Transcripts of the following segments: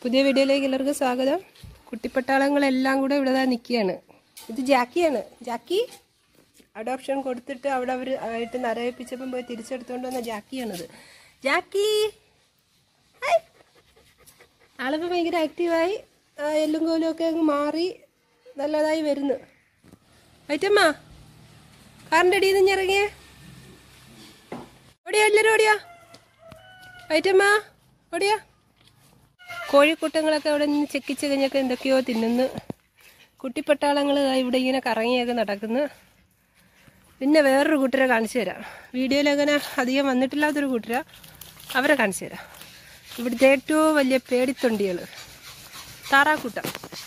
പുതിയ വീഡിയോയിലേക്ക് എല്ലാവർക്കും സ്വാഗതം കുട്ടിപ്പട്ടാളങ്ങളെല്ലാം കൂടെ ഇവിടെ ദാ നിൽക്കുകയാണ് ഇത് ജാക്കിയാണ് ജാക്കി അഡോപ്ഷൻ കൊടുത്തിട്ട് അവിടെ അവർ ആയിട്ട് നരയിപ്പിച്ചപ്പം പോയി തിരിച്ചെടുത്തുകൊണ്ട് വന്ന ജാക്കിയാണിത് ജാക്കി ഹായ് ആളിപ്പോൾ ഭയങ്കര ആക്റ്റീവായി ആ, എല്ലും കോലും ഒക്കെ അങ്ങ് മാറി നല്ലതായി വരുന്നു ഐറ്റമ്മ കാറിൻ്റെ അടിയിൽ നിന്ന് ഇറങ്ങിയേ ഓടിയാ എല്ലാവരും ഓടിയാ ഐറ്റമ്മ ഓടിയാ കോഴിക്കൂട്ടങ്ങളൊക്കെ അവിടെ നിന്ന് ചെക്കിച്ച് കഴിഞ്ഞൊക്കെ എന്തൊക്കെയോ തിന്നുന്നു കുട്ടിപ്പട്ടാളങ്ങൾ ഇവിടെ ഇങ്ങനെ കറങ്ങിയൊക്കെ നടക്കുന്നു പിന്നെ വേറൊരു കൂട്ടരെ കാണിച്ചു തരാം വീഡിയോയിൽ അങ്ങനെ അധികം വന്നിട്ടില്ലാത്തൊരു കൂട്ടര അവരെ കാണിച്ചു തരാം ഇവിടുത്തെ ഏറ്റവും വലിയ പേടിത്തൊണ്ടികൾ താറാക്കൂട്ടം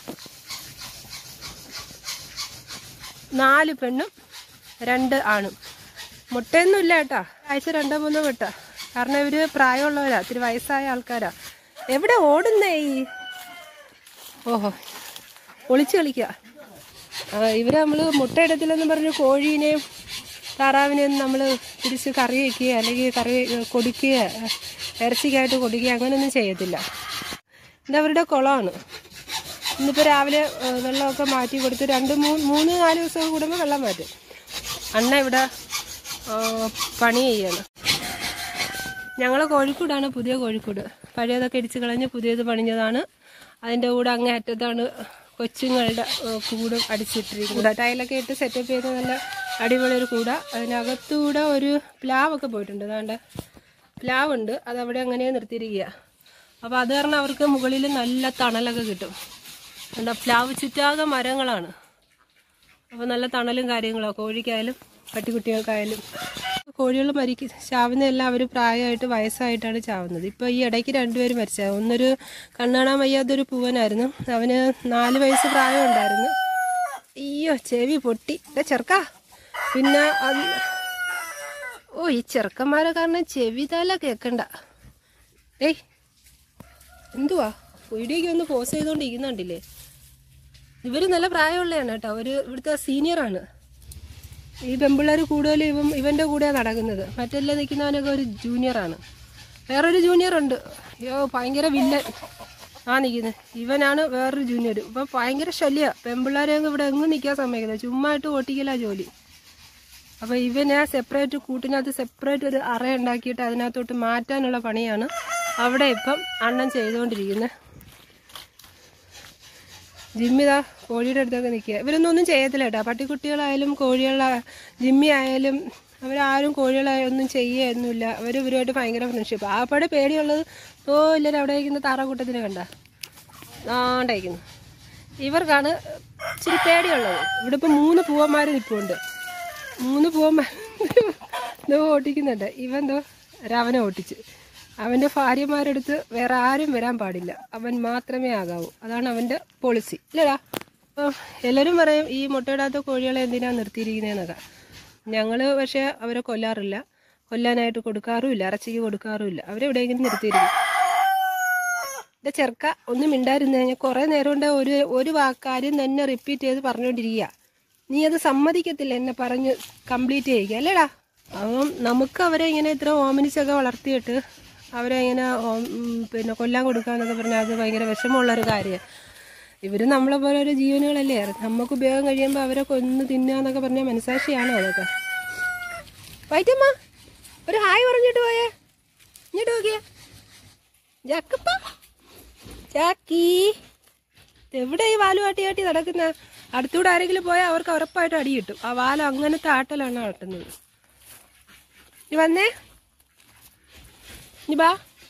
നാല് പെണ്ണും രണ്ട് ആണും മുട്ടയൊന്നും ഇല്ല കേട്ടാ ആഴ്ച രണ്ടോ മൂന്നോ മുട്ട കാരണം ഇവര് പ്രായമുള്ളവരാ ഇത്തിരി വയസ്സായ ആൾക്കാരാ എവിടെ ഓടുന്നേ ഈ ഓഹോ ഒളിച്ചു കളിക്കുക ഇവരെ നമ്മൾ മുട്ടയിടത്തില്ലെന്ന് പറഞ്ഞ് കോഴീനെയും താറാവിനെയും നമ്മൾ തിരിച്ച് കറി വയ്ക്കുക അല്ലെങ്കിൽ കറി കൊടിക്കുക ഇറച്ചിക്കായിട്ട് കൊടിക്കുക അങ്ങനെയൊന്നും ചെയ്യത്തില്ല ഇത് അവരുടെ കുളമാണ് ഇന്നിപ്പോൾ രാവിലെ ആ, വെള്ളമൊക്കെ മാറ്റി കൊടുത്ത് രണ്ട് മൂന്ന് മൂന്ന് നാല് ദിവസം കൂടുമ്പോൾ വെള്ളം മാറ്റും അണ്ണ ഇവിടെ ആ, പണി ചെയ്യാണ് ഞങ്ങളെ കോഴിക്കോടാണ് പുതിയ കോഴിക്കോട് പഴയതൊക്കെ ഇടിച്ച് കളഞ്ഞ് പുതിയത് പണിഞ്ഞതാണ് അതിൻ്റെ കൂടെ അങ്ങേ അറ്റത്താണ് കൊച്ചുങ്ങളുടെ ആ, കൂടും അടിച്ചിട്ടിരിക്കുന്നത് ടൈലൊക്കെ ഇട്ട് സെറ്റപ്പ് ചെയ്ത് നല്ല അടിപൊളി ഒരു കൂട അതിനകത്തൂടെ ഒരു പ്ലാവൊക്കെ പോയിട്ടുണ്ട് അതാണ്ട് പ്ലാവുണ്ട് അത് അവിടെ അങ്ങനെ നിർത്തിയിരിക്കുക അപ്പോൾ അത് കാരണം അവർക്ക് മുകളിൽ നല്ല തണലൊക്കെ കിട്ടും എന്താ പ്ലാവ് ചുറ്റാകെ മരങ്ങളാണ് അപ്പോൾ നല്ല തണലും കാര്യങ്ങളോ കോഴിക്കായാലും പട്ടിക്കുട്ടികൾക്കായാലും കോഴികൾ മരിക്കും ചാവുന്നതെല്ലാം അവർ പ്രായമായിട്ട് വയസ്സായിട്ടാണ് ചാവുന്നത് ഇപ്പോൾ ഈ ഇടയ്ക്ക് രണ്ടുപേരും മരിച്ചത് ഒന്നൊരു കണ്ണാണാൻ വയ്യാത്തൊരു പൂവനായിരുന്നു അവന് നാല് വയസ്സ് പ്രായം ഉണ്ടായിരുന്നു അയ്യോ ചെവി പൊട്ടി ഇതാ ചെറുക്കാ പിന്നെ അന്ന് ഓ ഈ ചെറുക്കന്മാരെ കാരണം ചെവി തല കേൾക്കണ്ട ഏയ് എന്തുവാ വീഡിയോയ്ക്ക് ഒന്ന് പോസ് ചെയ്തുകൊണ്ടിരിക്കുന്നുണ്ടില്ലേ ഇവര് നല്ല പ്രായമുള്ളതാണ് കേട്ടോ ഒരു ഇവിടുത്തെ സീനിയറാണ് ഈ പെമ്പിള്ളേർ കൂടുതലും ഇവൻ ഇവന്റെ കൂടെയാണ് നടക്കുന്നത് മറ്റെല്ലാം നിൽക്കുന്നവനൊക്കെ ഒരു ജൂനിയറാണ് വേറൊരു ജൂനിയർ ഉണ്ട് അയ്യോ ഭയങ്കര വില്ലൻ ആ നിൽക്കുന്നത് ഇവനാണ് വേറൊരു ജൂനിയർ ഇപ്പം ഭയങ്കര ശല്യമാണ് പെമ്പിള്ളേരെയൊക്കെ ഇവിടെ എങ്ങും നിൽക്കാൻ സമ്മതിക്കുന്നത് ചുമ്മായിട്ട് ഓട്ടിക്കല ജോലി അപ്പോൾ ഇവനെ സെപ്പറേറ്റ് കൂട്ടിനകത്ത് സെപ്പറേറ്റ് ഒരു അറ ഉണ്ടാക്കിയിട്ട് അതിനകത്തോട്ട് മാറ്റാനുള്ള പണിയാണ് അവിടെ ഇപ്പം അണ്ണൻ ചെയ്തുകൊണ്ടിരിക്കുന്നത് ജിമ്മിതാ കോഴിയുടെ അടുത്തൊക്കെ നിൽക്കുക ഇവരൊന്നും ഒന്നും ചെയ്യത്തില്ല കേട്ടോ പട്ടിക്കുട്ടികളായാലും കോഴികളാ ജിമ്മി ആയാലും അവരാരും കോഴികളായാലും ഒന്നും ചെയ്യുകയൊന്നുമില്ല അവർ ഇവരുമായിട്ട് ഭയങ്കര ഫ്രണ്ട്ഷിപ്പ് ആപ്പാടെ പേടിയുള്ളത് ഓ ഇല്ലല്ലോ അവിടെ ഇരിക്കുന്ന താറാക്കൂട്ടത്തിനെ കണ്ട ആണ്ടായിരിക്കുന്നു ഇവർക്കാണ് ഇച്ചിരി പേടിയുള്ളത് ഇവിടെ ഇപ്പം മൂന്ന് പൂവന്മാർ നിൽപ്പുണ്ട് മൂന്ന് പൂവന്മാർ എന്തോ ഓട്ടിക്കുന്നുണ്ട് ഇവൻ എന്തോ രാവനെ ഓട്ടിച്ച് അവൻ്റെ ഭാര്യമാരെടുത്ത് വേറെ ആരും വരാൻ പാടില്ല അവൻ മാത്രമേ ആകാവൂ അതാണ് അവൻ്റെ പോളിസി ഇല്ലടാ അപ്പോൾ എല്ലാവരും പറയും ഈ മുട്ടയിടാത്ത കോഴികളെ എന്തിനാ നിർത്തിയിരിക്കുന്നതെന്നൊക്കെ ഞങ്ങൾ പക്ഷേ അവരെ കൊല്ലാറില്ല കൊല്ലാനായിട്ട് കൊടുക്കാറുമില്ല ഇറച്ചിക്ക് കൊടുക്കാറുമില്ല അവരെവിടെയെങ്കിലും നിർത്തിയിരിക്കും എൻ്റെ ചെറുക്ക ഒന്നും മിണ്ടായിരുന്നു ഞാൻ കുറേ നേരം കൊണ്ട് ഒരു ഒരു വാക്കാര്യം തന്നെ റിപ്പീറ്റ് ചെയ്ത് പറഞ്ഞുകൊണ്ടിരിക്കുക നീ അത് സമ്മതിക്കത്തില്ല എന്നെ പറഞ്ഞ് കംപ്ലീറ്റ് ചെയ്യിക്കുക അല്ലേടാ അപ്പം നമുക്ക് അവരെ ഇങ്ങനെ ഇത്ര ഓമനിച്ചൊക്കെ വളർത്തിയിട്ട് അവരെ ഇങ്ങനെ ഓം- ഉം, പിന്നെ കൊല്ലാൻ കൊടുക്കാന്നൊക്കെ പറഞ്ഞാൽ അത് ഭയങ്കര വിഷമമുള്ളൊരു കാര്യമാണ് ഇവർ നമ്മളെ പോലെ ഒരു ജീവനുകളല്ലേ നമുക്ക് ഉപയോഗം കഴിയുമ്പോൾ അവരെ കൊന്ന് തിന്നുക എന്നൊക്കെ പറഞ്ഞാൽ മനസാക്ഷിയാണോ അതൊക്കെ വൈറ്റമ്മ ഒരു ഹായ് പറഞ്ഞിട്ട് പോയേ ഇങ്ങോട്ട് നോക്കിയേ ജാക്കപ്പ ജാക്കി എവിടെ ഈ വാല് കാട്ടി കാട്ടി നടക്കുന്ന അടുത്തൂടെ ആരെങ്കിലും പോയാൽ അവർക്ക് ഉറപ്പായിട്ട് അടി കിട്ടും ആ വാല അങ്ങനത്തെ ആട്ടലാണ് ആട്ടുന്നത് നീ വന്നേ നീ ബാ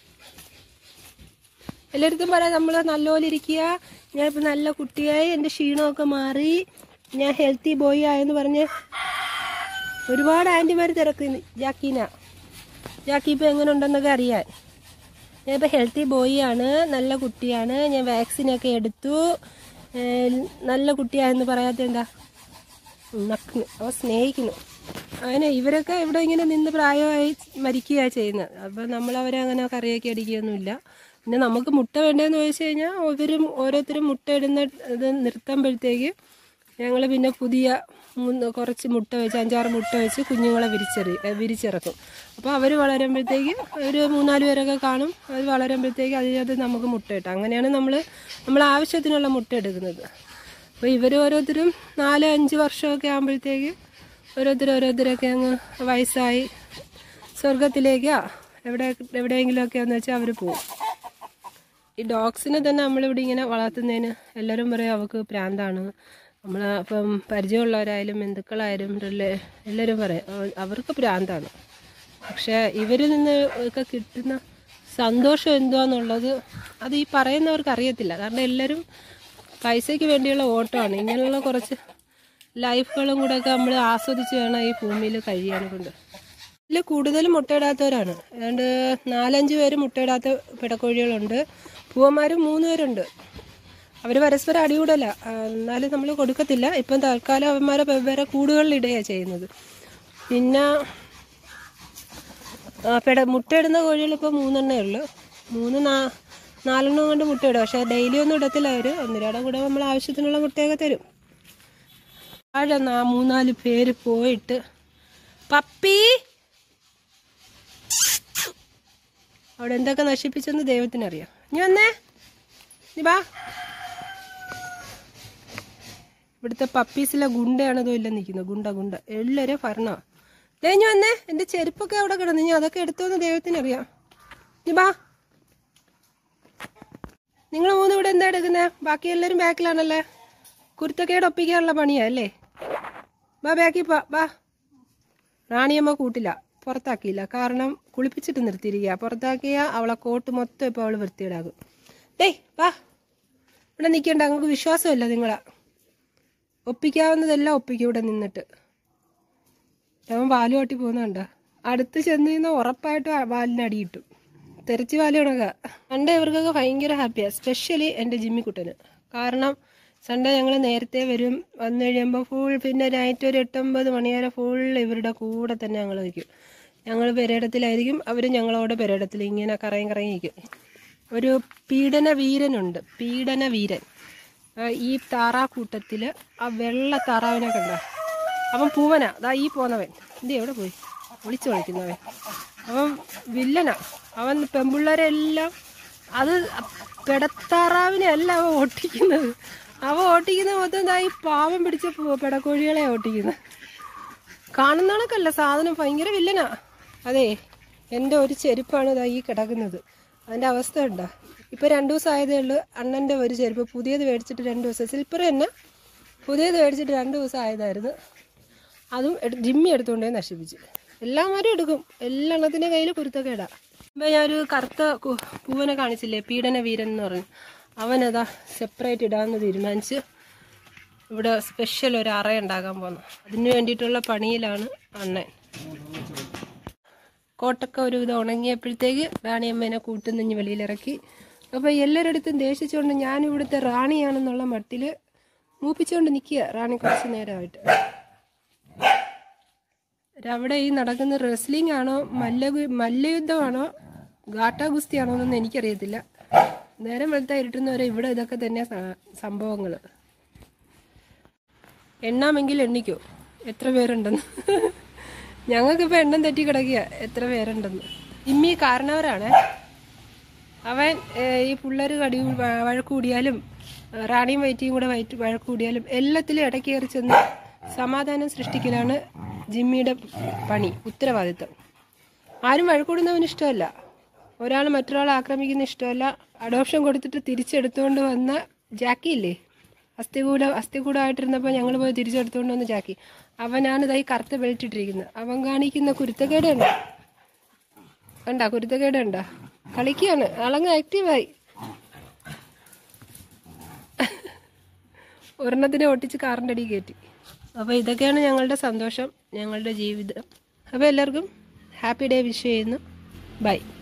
എല്ലായിടത്തും പറയാം നമ്മൾ നല്ലപോലെ ഇരിക്കുക ഞാനിപ്പോൾ നല്ല കുട്ടിയായി എൻ്റെ ക്ഷീണമൊക്കെ മാറി ഞാൻ ഹെൽത്തി ബോയ് ആയെന്ന് പറഞ്ഞ് ഒരുപാട് ആൻറ്റിമാർ തിരക്കുന്നു ജാക്കീന ജാക്കി ഇപ്പോൾ എങ്ങനെ ഉണ്ടെന്നൊക്കെ അറിയാൻ ഞാനിപ്പോൾ ഹെൽത്തി ബോയ് ആണ് നല്ല കുട്ടിയാണ് ഞാൻ വാക്സിനൊക്കെ എടുത്തു ഏഹ് നല്ല കുട്ടിയായെന്ന് പറയാത്ത എന്താ നക്കുന്നു അവ സ്നേഹിക്കുന്നു അങ്ങനെ ഇവരൊക്കെ ഇവിടെ ഇങ്ങനെ നിന്ന് പ്രായമായി മരിക്കുകയാണ് ചെയ്യുന്നത് അപ്പം നമ്മൾ അവരെ അങ്ങനെ കറിയൊക്കെ അടിക്കുകയൊന്നുമില്ല പിന്നെ നമുക്ക് മുട്ട വേണ്ടതെന്ന് ചോദിച്ചു കഴിഞ്ഞാൽ ഇവരും ഓരോരുത്തരും മുട്ട ഇടുന്ന ഇത് നിർത്തുമ്പോഴത്തേക്ക് ഞങ്ങൾ പിന്നെ പുതിയ മൂന്ന് കുറച്ച് മുട്ട വെച്ച് അഞ്ചാറ് മുട്ട വെച്ച് കുഞ്ഞുങ്ങളെ വിരിച്ചെറി ഏ, വിരിച്ചിറക്കും അപ്പോൾ അവർ വളരുമ്പോഴത്തേക്ക് ഒരു മൂന്നാല് പേരൊക്കെ കാണും അവർ വളരുമ്പോഴത്തേക്ക് അതിനകത്ത് നമുക്ക് മുട്ട കിട്ടും അങ്ങനെയാണ് നമ്മൾ നമ്മൾ ആവശ്യത്തിനുള്ള മുട്ട എടുക്കുന്നത് അപ്പോൾ ഇവർ ഓരോരുത്തരും നാല് അഞ്ച് വർഷമൊക്കെ ആകുമ്പോഴത്തേക്ക് ഓരോരുത്തർ ഓരോരുത്തരൊക്കെ അങ്ങ് വയസ്സായി സ്വർഗത്തിലേക്കോ എവിടെ എവിടെയെങ്കിലുമൊക്കെ എന്ന് വെച്ചാൽ അവർ പോകും ഈ ഡോഗ്സിനെ തന്നെ നമ്മളിവിടെ ഇങ്ങനെ വളർത്തുന്നതിന് എല്ലാവരും പറയും അവർക്ക് പ്രാന്താണ് നമ്മൾ ഇപ്പം പരിചയമുള്ളവരായാലും ബന്ധുക്കളായാലും റിലേ- എല്ലാവരും പറയും "അവ- അവർക്ക് പ്രാന്താണ് പക്ഷേ ഇവരിൽ നിന്ന് ഒക്കെ കിട്ടുന്ന സന്തോഷം എന്തുവാന്നുള്ളത് അത് ഈ പറയുന്നവർക്ക് അറിയത്തില്ല കാരണം എല്ലാവരും പൈസയ്ക്ക് വേണ്ടിയുള്ള ഓട്ടമാണ് ഇങ്ങനെയുള്ള കുറച്ച് ലൈഫുകളും കൂടെ ഒക്കെ നമ്മൾ ആസ്വദിച്ച് വേണം ഈ ഭൂമിയിൽ കഴിയാൻ കൊണ്ട് ഇതിൽ കൂടുതലും മുട്ടയിടാത്തവരാണ് ഏതാണ്ട് നാലഞ്ച് പേര് മുട്ടയിടാത്ത പിടക്കോഴികളുണ്ട് പൂവന്മാരും മൂന്ന് പേരുണ്ട് അവർ പരസ്പരം അടികൂടല ആ, എന്നാലും നമ്മൾ കൊടുക്കത്തില്ല ഇപ്പം തൽക്കാലം അവന്മാരെ വെവ്വേറെ കൂടുകളിൽ ഇടുകയാണ് ചെയ്യുന്നത് പിന്നെ ആ, പിട മുട്ടയിടുന്ന കോഴികൾ ഇപ്പോൾ മൂന്നെണ്ണേ ഉള്ളൂ മൂന്ന് നാ നാലെണ്ണം കൊണ്ട് മുട്ടയിടും പക്ഷേ ഡെയിലി ഒന്നും ഇടത്തില്ല അവർ ഒന്നിരാടെ കൂടെ നമ്മൾ ആവശ്യത്തിനുള്ള മുട്ടയൊക്കെ തരും താഴെ നാ മൂന്നാല് പേര് പോയിട്ട് പപ്പി അവിടെ എന്തൊക്കെ നശിപ്പിച്ചെന്ന് ദൈവത്തിനറിയാം നീ വന്നേ നീ വാ ഇവിടുത്തെ പപ്പീസിലെ ഗുണ്ടയാണതോ ഇല്ല നിൽക്കുന്നത് ഗുണ്ട ഗുണ്ട എല്ലാവരും ഭരണ തേഞ്ഞു വന്നേ എൻ്റെ ചെരുപ്പൊക്കെ അവിടെ കിടന്നു ഞാൻ അതൊക്കെ എടുത്തോന്ന് ദൈവത്തിനറിയാം നീ വാ നിങ്ങൾ മൂന്ന് ഇവിടെ എന്താ എടുക്കുന്നത് ബാക്കി എല്ലാവരും ബാക്കിലാണല്ലേ കുരുത്തക്കേട് ഒപ്പിക്കാനുള്ള പണിയാ അല്ലേ വാ ബാക്കിൽ പാ വാ റാണിയമ്മ കൂട്ടില്ല പുറത്താക്കിയില്ല കാരണം കുളിപ്പിച്ചിട്ട് നിർത്തിയിരിക്കുക പുറത്താക്കിയ അവളെ കോട്ട് മൊത്തം ഇപ്പോൾ അവൾ വൃത്തിയിടാകും ഡേയ് വാ ഇവിടെ നിൽക്കണ്ട നിങ്ങൾക്ക് വിശ്വാസമല്ല നിങ്ങളെ ഒപ്പിക്കാവുന്നതെല്ലാം ഒപ്പിക്കും ഇവിടെ നിന്നിട്ട് അവൻ വാല് കാട്ടി പോകുന്നുണ്ട അടുത്ത് ചെന്ന് കഴിഞ്ഞാൽ ഉറപ്പായിട്ടും ആ വാലിന് അടി കിട്ടും തെറിച്ച് വാല് കണക്ക സൺഡേ ഇവർക്കൊക്കെ ഭയങ്കര ഹാപ്പിയാണ് സ്പെഷ്യലി എൻ്റെ ജിമ്മിക്കുട്ടന് കാരണം സൺഡേ ഞങ്ങൾ നേരത്തെ വരും വന്നു കഴിയുമ്പോൾ ഫുൾ പിന്നെ നൈറ്റ് ഒരു എട്ടൊമ്പത് മണി വരെ ഫുൾ ഇവരുടെ കൂടെ തന്നെ ഞങ്ങൾ നിൽക്കും ഞങ്ങൾ പെരേടത്തിലായിരിക്കും അവർ ഞങ്ങളോട് പെരേടത്തിൽ ഇങ്ങനെ കറങ്ങി കറങ്ങി നിൽക്കും ഒരു പീഡന വീരനുണ്ട് പീഡന വീരൻ ആ, ഈ താറാക്കൂട്ടത്തിൽ ആ വെള്ള താറാവിനെ കണ്ട അവൻ പൂവനാ അതാ ഈ പോന്നവൻ എന്ത് എവിടെ പോയി വിളിച്ചു കളിക്കുന്നവൻ അവൻ വില്ലനാ അവൻ പെമ്പിള്ളേരെല്ലാം അത് പെടത്താറാവിനെ അല്ല അവൻ ഓട്ടിക്കുന്നത് അവൻ ഓട്ടിക്കുന്നത് മൊത്തം ദാ ഈ പാവം പിടിച്ച പു- പെടക്കോഴികളെ ഓട്ടിക്കുന്നത് കാണുന്നണക്കല്ല സാധനം ഭയങ്കര വില്ലനാ അതെ എൻ്റെ ഒരു ചെരുപ്പാണ് ഇതാ ഈ കിടക്കുന്നത് അതിൻ്റെ അവസ്ഥ ഉണ്ടോ ഇപ്പം രണ്ട് ദിവസം ആയതേ ഉള്ളൂ അണ്ണൻ്റെ ഒരു ചെരുപ്പ് പുതിയത് മേടിച്ചിട്ട് രണ്ട് ദിവസം സിൽപ്പർ തന്നെ പുതിയത് മേടിച്ചിട്ട് രണ്ട് ദിവസം ആയതായിരുന്നു അതും എടു- ജിമ്മി എടുത്തുകൊണ്ടേ നശിപ്പിച്ചു എല്ലാവരും എടുക്കും എല്ലാ എണ്ണത്തിൻ്റെ കയ്യിൽ കുരുത്തക്കേടാ ഇപ്പം ഞാനൊരു കറുത്ത കു- പൂവനെ കാണിച്ചില്ലേ പീഡന വീരൻ എന്ന് പറഞ്ഞു അവനതാ സെപ്പറേറ്റ് ഇടാമെന്ന് തീരുമാനിച്ച് ഇവിടെ സ്പെഷ്യൽ ഒരു അറ ഉണ്ടാക്കാൻ പോകുന്നു അതിന് വേണ്ടിയിട്ടുള്ള പണിയിലാണ് അണ്ണൻ കോട്ടൊക്കെ ഒരു ഇത് ഉണങ്ങിയപ്പോഴത്തേക്ക് റാണിയമ്മേനെ കൂട്ടുന്നിഞ്ഞ് വെളിയിലിറക്കി അപ്പോൾ എല്ലാവരുടെ അടുത്തും ദേഷിച്ചുകൊണ്ട് ഞാൻ ഇവിടുത്തെ റാണിയാണെന്നുള്ള മട്ടിൽ മൂപ്പിച്ചുകൊണ്ട് നിൽക്കുക റാണി കുറച്ച് നേരമായിട്ട് അവിടെ ഈ നടക്കുന്ന റെസ്ലിംഗ് ആണോ മല്ല മല്ലയുദ്ധമാണോ ഗാട്ടാ ഗുസ്തിയാണോ എന്നൊന്നും എനിക്കറിയത്തില്ല നേരം വെളുത്ത ഇരുട്ടുന്നവരെ ഇവിടെ ഇതൊക്കെ തന്നെ സംഭവങ്ങൾ എണ്ണാമെങ്കിൽ എണ്ണിക്കോ എത്ര പേരുണ്ടെന്ന് ഞങ്ങൾക്കിപ്പോൾ എണ്ണം തെറ്റി കിടക്കുക എത്ര പേരുണ്ടെന്ന് ഇമ്മി കാരണവരാണ് അവൻ ഏഹ്, ഈ പിള്ളേർ കടി വ- വഴക്ക് കൂടിയാലും ഏഹ്, റാണിയും വൈറ്റിയും കൂടെ വയറ്റ് വഴക്ക് കൂടിയാലും എല്ലാത്തിലും ഇടയ്ക്ക് കയറി ചെന്ന് സമാധാനം സൃഷ്ടിക്കലാണ് ജിമ്മിയുടെ പണി ഉത്തരവാദിത്തം ആരും വഴക്കൂടുന്നവന് ഇഷ്ടമല്ല ഒരാൾ മറ്റൊരാളെ ആക്രമിക്കുന്ന ഇഷ്ടമല്ല അഡോപ്ഷൻ കൊടുത്തിട്ട് തിരിച്ചെടുത്തുകൊണ്ട് വന്ന ജാക്കി ഇല്ലേ അസ്ഥികൂല അസ്ഥികൂടമായിട്ടിരുന്നപ്പോൾ ഞങ്ങൾ പോയി തിരിച്ചെടുത്തുകൊണ്ട് വന്ന ജാക്കി അവനാണ് ഇതായി കറുത്ത ബെൽറ്റ് ഇട്ടിരിക്കുന്നത് അവൻ കാണിക്കുന്ന കുരുത്തക്കേട് കണ്ട കണ്ട കുരുത്തക്കേട് കണ്ട കളിക്കുകയാണ് ആളങ്ങ് ആക്റ്റീവായി ഒരെണ്ണത്തിനെ ഒട്ടിച്ച് കാറിൻ്റെ അടിയിൽ കയറ്റി അപ്പോൾ ഇതൊക്കെയാണ് ഞങ്ങളുടെ സന്തോഷം ഞങ്ങളുടെ ജീവിതം അപ്പോൾ എല്ലാവർക്കും ഹാപ്പി ഡേ വിഷ് ചെയ്യുന്നു ബൈ